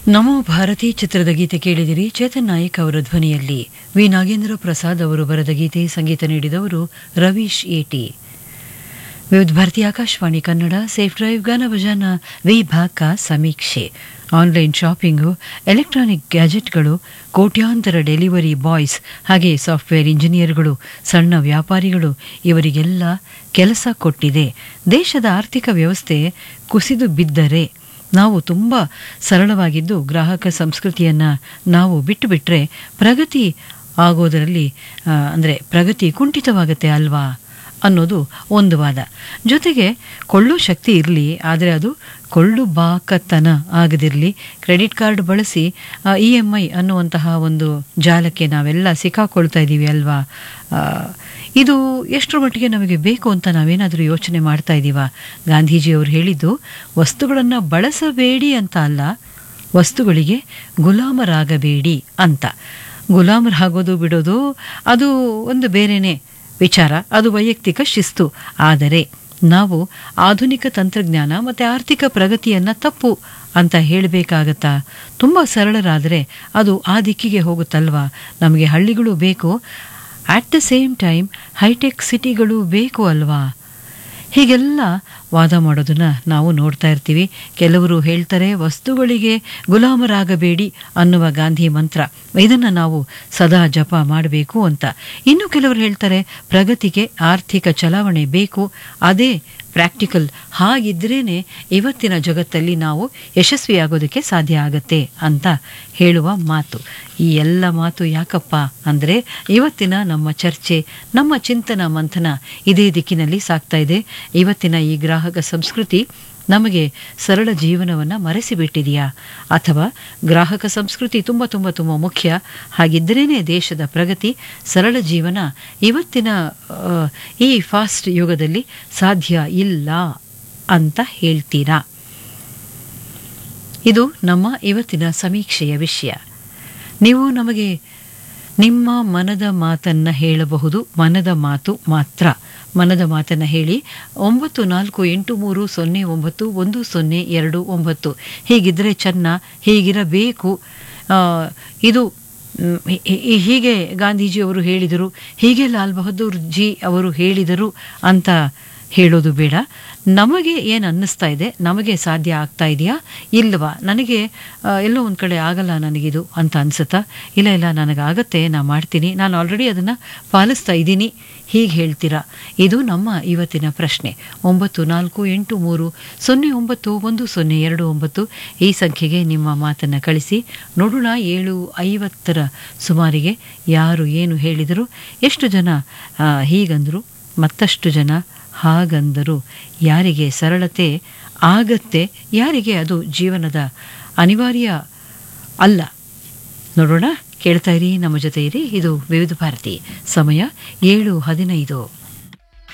ನಮೋ ಭಾರತಿ ಚಿತ್ರದ ಗೀತೆ ಕೇಳಿದಿರಿ ಚೇತನ್ ನಾಯಕ್ ಅವರ ಧ್ವನಿಯಲ್ಲಿ ವಿ ನಾಗೇಂದ್ರ ಪ್ರಸಾದ್ ಅವರು ಬರೆದ ಗೀತೆ ಸಂಗೀತ ನೀಡಿದವರು ರವೀಶ್ ಏಟಿ ವಿವಿಧ ಭಾರತಿ ಆಕಾಶವಾಣಿ ಕನ್ನಡ ಸೇಫ್ ಡ್ರೈವ್ ಗಾನ ಭಜಾನ ವಿಭಾಗ ಸಮೀಕ್ಷೆ ಆನ್ಲೈನ್ ಶಾಪಿಂಗು ಎಲೆಕ್ಟ್ರಾನಿಕ್ ಗ್ಯಾಜೆಟ್ಗಳು ಕೋಟ್ಯಾಂತರ ಡೆಲಿವರಿ ಬಾಯ್ಸ್ ಹಾಗೆ ಸಾಫ್ಟ್ವೇರ್ ಇಂಜಿನಿಯರ್ಗಳು ಸಣ್ಣ ವ್ಯಾಪಾರಿಗಳು ಇವರಿಗೆಲ್ಲ ಕೆಲಸ ಕೊಟ್ಟಿದೆ ದೇಶದ ಆರ್ಥಿಕ ವ್ಯವಸ್ಥೆ ಕುಸಿದು ಬಿದ್ದರೆ ನಾವು ತುಂಬ ಸರಳವಾಗಿದ್ದು ಗ್ರಾಹಕ ಸಂಸ್ಕೃತಿಯನ್ನು ನಾವು ಬಿಟ್ಟು ಬಿಟ್ಟರೆ ಪ್ರಗತಿ ಆಗೋದರಲ್ಲಿ ಅಂದರೆ ಪ್ರಗತಿ ಕುಂಠಿತವಾಗುತ್ತೆ ಅಲ್ವಾ ಅನ್ನೋದು ಒಂದು ವಾದ ಜೊತೆಗೆ ಕೊಳ್ಳೋ ಶಕ್ತಿ ಇರಲಿ ಆದರೆ ಅದು ಕೊಳ್ಳು ಬಾಕತನ ಆಗದಿರಲಿ ಕ್ರೆಡಿಟ್ ಕಾರ್ಡ್ ಬಳಸಿ ಇ ಎಮ್ ಐ ಅನ್ನುವಂತಹ ಒಂದು ಜಾಲಕ್ಕೆ ನಾವೆಲ್ಲ ಸಿಕ್ಕಾಕೊಳ್ತಾ ಇದ್ದೀವಿ ಅಲ್ವಾ ಇದು ಎಷ್ಟರ ಮಟ್ಟಿಗೆ ನಮಗೆ ಬೇಕು ಅಂತ ನಾವೇನಾದರೂ ಯೋಚನೆ ಮಾಡ್ತಾ ಇದ್ದೀವಾ ಗಾಂಧೀಜಿಯವರು ಹೇಳಿದ್ದು ವಸ್ತುಗಳನ್ನು ಬಳಸಬೇಡಿ ಅಂತ ಅಲ್ಲ ವಸ್ತುಗಳಿಗೆ ಗುಲಾಮರಾಗಬೇಡಿ ಅಂತ ಗುಲಾಮರಾಗೋದು ಬಿಡೋದು ಅದು ಒಂದು ಬೇರೆಯೇ ವಿಚಾರ ಅದು ವೈಯಕ್ತಿಕ ಶಿಸ್ತು ಆದರೆ ನಾವು ಆಧುನಿಕ ತಂತ್ರಜ್ಞಾನ ಮತ್ತು ಆರ್ಥಿಕ ಪ್ರಗತಿಯನ್ನು ತಪ್ಪು ಅಂತ ಹೇಳಬೇಕಾಗತ್ತಾ ತುಂಬ ಸರಳರಾದರೆ ಅದು ಆ ದಿಕ್ಕಿಗೆ ಹೋಗುತ್ತಲ್ವಾ ನಮಗೆ ಹಳ್ಳಿಗಳು ಬೇಕು at the same time hitech ಸಿಟಿಗಳು ಬೇಕು ಅಲ್ವಾ ಹೀಗೆಲ್ಲ ವಾದ ಮಾಡೋದನ್ನ ನಾವು ನೋಡ್ತಾ ಇರ್ತೀವಿ ಕೆಲವರು ಹೇಳ್ತಾರೆ ವಸ್ತುಗಳಿಗೆ ಗುಲಾಮರಾಗಬೇಡಿ ಅನ್ನುವ ಗಾಂಧಿ ಮಂತ್ರ ಇದನ್ನು ನಾವು ಸದಾ ಜಪ ಮಾಡಬೇಕು ಅಂತ ಇನ್ನು ಕೆಲವರು ಹೇಳ್ತಾರೆ ಪ್ರಗತಿಗೆ ಆರ್ಥಿಕ ಚಲಾವಣೆ ಬೇಕು ಅದೇ ಪ್ರಾಕ್ಟಿಕಲ್ ಹಾಗಿದ್ರೇನೆ ಇವತ್ತಿನ ಜಗತ್ತಲ್ಲಿ ನಾವು ಯಶಸ್ವಿಯಾಗೋದಕ್ಕೆ ಸಾಧ್ಯ ಆಗತ್ತೆ ಅಂತ ಹೇಳುವ ಮಾತು ಈ ಎಲ್ಲ ಮಾತು ಯಾಕಪ್ಪ ಅಂದರೆ ಇವತ್ತಿನ ನಮ್ಮ ಚರ್ಚೆ ನಮ್ಮ ಚಿಂತನ ಮಂಥನ ಇದೇ ದಿಕ್ಕಿನಲ್ಲಿ ಸಾಗ್ತಾ ಇದೆ ಇವತ್ತಿನ ಈ ಗ್ರಾಹಕ ಸಂಸ್ಕೃತಿ ನಮಗೆ ಸರಳ ಜೀವನವನ್ನು ಮರೆಸಿಬಿಟ್ಟಿದೆಯಾ ಅಥವಾ ಗ್ರಾಹಕ ಸಂಸ್ಕೃತಿ ತುಂಬ ತುಂಬ ತುಂಬ ಮುಖ್ಯ ಹಾಗಿದ್ದರೇ ದೇಶದ ಪ್ರಗತಿ ಸರಳ ಜೀವನ ಇವತ್ತಿನ ಈ ಫಾಸ್ಟ್ ಯುಗದಲ್ಲಿ ಸಾಧ್ಯ ಇಲ್ಲ ಅಂತ ಹೇಳ್ತೀರಾ ಇದು ನಮ್ಮ ಇವತ್ತಿನ ಸಮೀಕ್ಷೆಯ ವಿಷಯ ನೀವು ನಮಗೆ ನಿಮ್ಮ ಮನದ ಮಾತನ್ನು ಹೇಳಬಹುದು ಮನದ ಮಾತು ಮಾತ್ರ ಮನದ ಮಾತನ್ನು ಹೇಳಿ ಒಂಬತ್ತು ನಾಲ್ಕು ಎಂಟು ಮೂರು ಸೊನ್ನೆ ಒಂಬತ್ತು ಒಂದು ಸೊನ್ನೆ ಎರಡು ಒಂಬತ್ತು ಹೀಗಿದ್ದರೆ ಚೆನ್ನ ಹೀಗಿರಬೇಕು ಇದು ಹೀಗೆ ಗಾಂಧೀಜಿಯವರು ಹೇಳಿದರು ಹೀಗೆ ಲಾಲ್ ಬಹದ್ದೂರ್ ಜಿ ಅವರು ಹೇಳಿದರು ಅಂತ ಹೇಳೋದು ಬೇಡ ನಮಗೆ ಏನು ಅನ್ನಿಸ್ತಾ ಇದೆ ನಮಗೆ ಸಾಧ್ಯ ಆಗ್ತಾ ಇದೆಯಾ ಇಲ್ವಾ ನನಗೆ ಎಲ್ಲೋ ಒಂದು ಕಡೆ ಆಗಲ್ಲ ನನಗಿದು ಅಂತ ಅನ್ಸುತ್ತಾ ಇಲ್ಲ ಇಲ್ಲ ನನಗಾಗತ್ತೆ ನಾನು ಮಾಡ್ತೀನಿ ನಾನು ಆಲ್ರೆಡಿ ಅದನ್ನು ಪಾಲಿಸ್ತಾ ಇದ್ದೀನಿ ಹೀಗೆ ಹೇಳ್ತೀರಾ ಇದು ನಮ್ಮ ಇವತ್ತಿನ ಪ್ರಶ್ನೆ ಒಂಬತ್ತು ನಾಲ್ಕು ಎಂಟು ಮೂರು ಸೊನ್ನೆ ಒಂಬತ್ತು ಒಂದು ಸೊನ್ನೆ ಎರಡು ಒಂಬತ್ತು ಈ ಸಂಖ್ಯೆಗೆ ನಿಮ್ಮ ಮಾತನ್ನು ಕಳಿಸಿ ನೋಡೋಣ ಏಳು ಐವತ್ತರ ಸುಮಾರಿಗೆ ಯಾರು ಏನು ಹೇಳಿದರು ಎಷ್ಟು ಜನ ಹೀಗಂದರು ಮತ್ತಷ್ಟು ಜನ ಹಾಗಂದರು ಯಾರಿಗೆ ಸರಳತೆ ಆಗತ್ತೆ ಯಾರಿಗೆ ಅದು ಜೀವನದ ಅನಿವಾರ್ಯ ಅಲ್ಲ ನೋಡೋಣ ಕೇಳ್ತಾ ಇರಿ ನಮ್ಮ ಜೊತೆ ಇರಿ ಇದು ವಿವಿಧ ಭಾರತಿ ಸಮಯ ಏಳು ಹದಿನೈದು